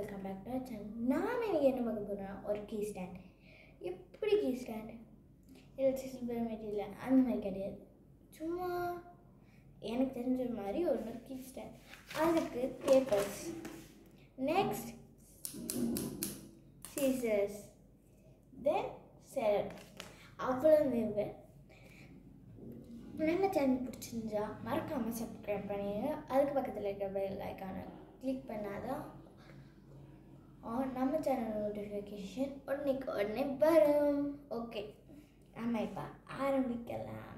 welcome back to channel நாம் இன்னைக்கு என்ன பார்க்க போகிறோம் ஒரு கீ ஸ்டாண்ட் எப்படி கீ ஸ்டாண்டு இது சிம்பிள் மெட்டீரியல் அந்த மாதிரி கிடையாது சும்மா எனக்கு தெரிஞ்ச மாதிரி ஒரு கீ ஸ்டாண்ட் அதுக்கு பேப்பர்ஸ் நெக்ஸ்ட் சீசர்ஸ் தென் செலட் அவ்வளோ தேவை நம்ம சேனல் பிடிச்சிருந்தா மறக்காமல் சப்ஸ்கிரைப் பண்ணிடுங்க அதுக்கு பக்கத்தில் இருக்க பெல் ஐக்கானை கிளிக் பண்ணாதான் ஆ- நம்ம சேனல் நோட்டிஃபிகேஷன் உடனேக்கு உடனே வரும் ஓகே நம்ம இப்போ ஆரம்பிக்கலாம்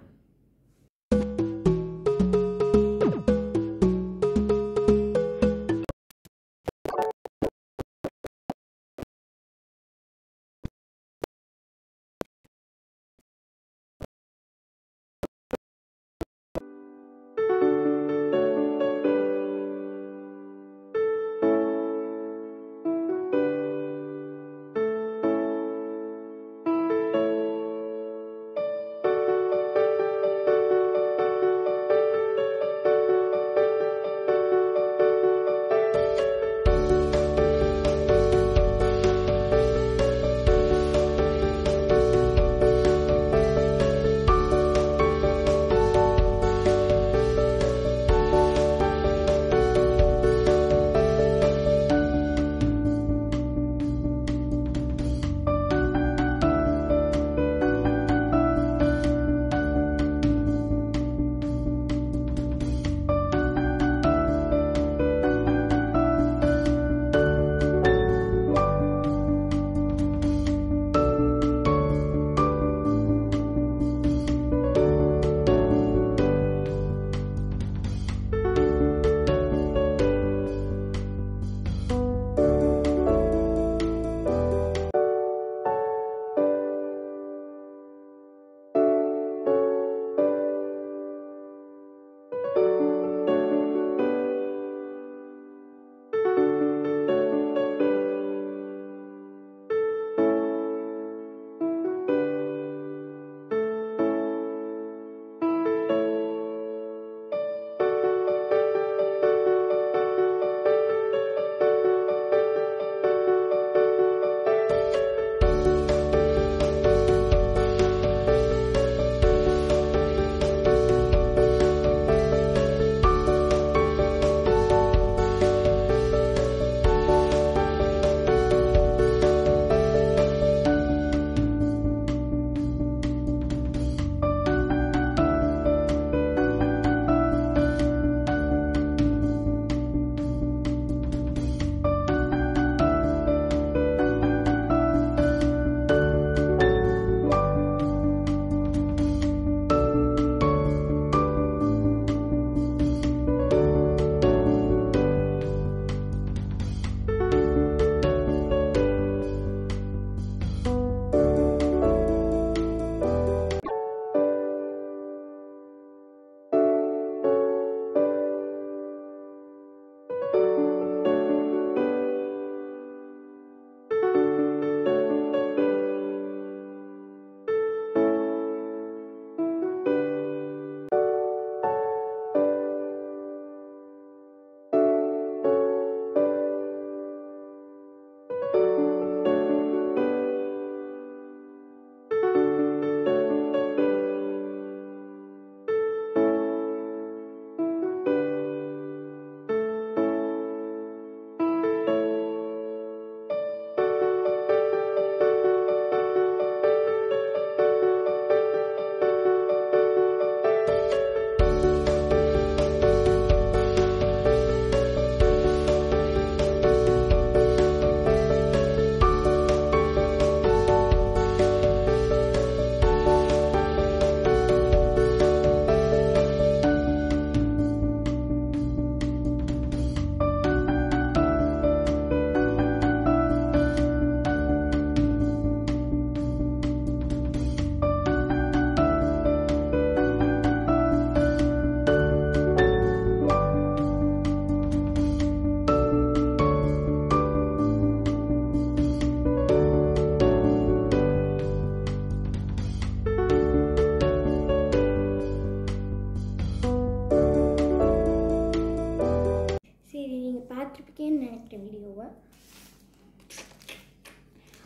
பார்த்துருப்பீங்கன்னு நினைக்கிறேன் வீடியோவை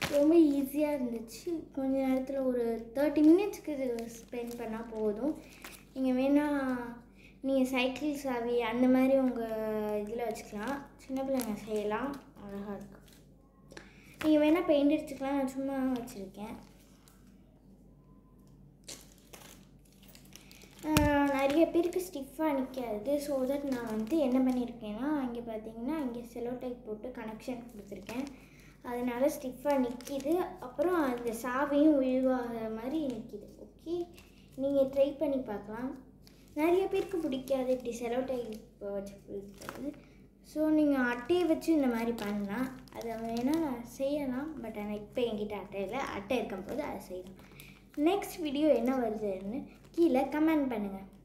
ரொம்ப ஈஸியாக இருந்துச்சு கொஞ்ச நேரத்தில் ஒரு தேர்ட்டி மினிட்ஸ்க்கு இது ஸ்பெண்ட் பண்ணால் போதும் நீங்கள் வேணால் நீங்கள் சைக்கிள் சாவி அந்த மாதிரி உங்கள் இதில் வச்சுக்கலாம் சின்ன பிள்ளைங்க செய்யலாம் அழகாக இருக்கும் நீங்கள் வேணால் பெயிண்ட் அடிச்சுக்கலாம் நான் சும்மா வச்சுருக்கேன் ஆஹ் நிறைய பேருக்கு ஸ்டிஃபாக நிற்காது ஸோ தட் நான் வந்து என்ன பண்ணியிருக்கேன்னா இங்கே பார்த்தீங்கன்னா இங்கே செலோ டைப் போட்டு கனெக்ஷன் கொடுத்துருக்கேன் அதனால ஸ்டிஃபாக நிற்கிது அப்புறம் அந்த சாவியும் உழுவாகிற மாதிரி நிற்கிது ஓகே நீங்கள் ட்ரை பண்ணி பார்க்கலாம் நிறைய பேருக்கு பிடிக்காது இப்படி செலோ டைப் வச்சு பிடிக்காது ஸோ நீங்கள் அட்டையை வச்சு இந்த மாதிரி பண்ணலாம் அதை வேணால் செய்யலாம் பட் ஆனால் இப்போ என்கிட்ட அட்டை இல்லை அட்டை இருக்கும்போது அதை செய்யலாம் நெக்ஸ்ட் வீடியோ என்ன வருதுன்னு கீழே கமெண்ட் பண்ணுங்கள்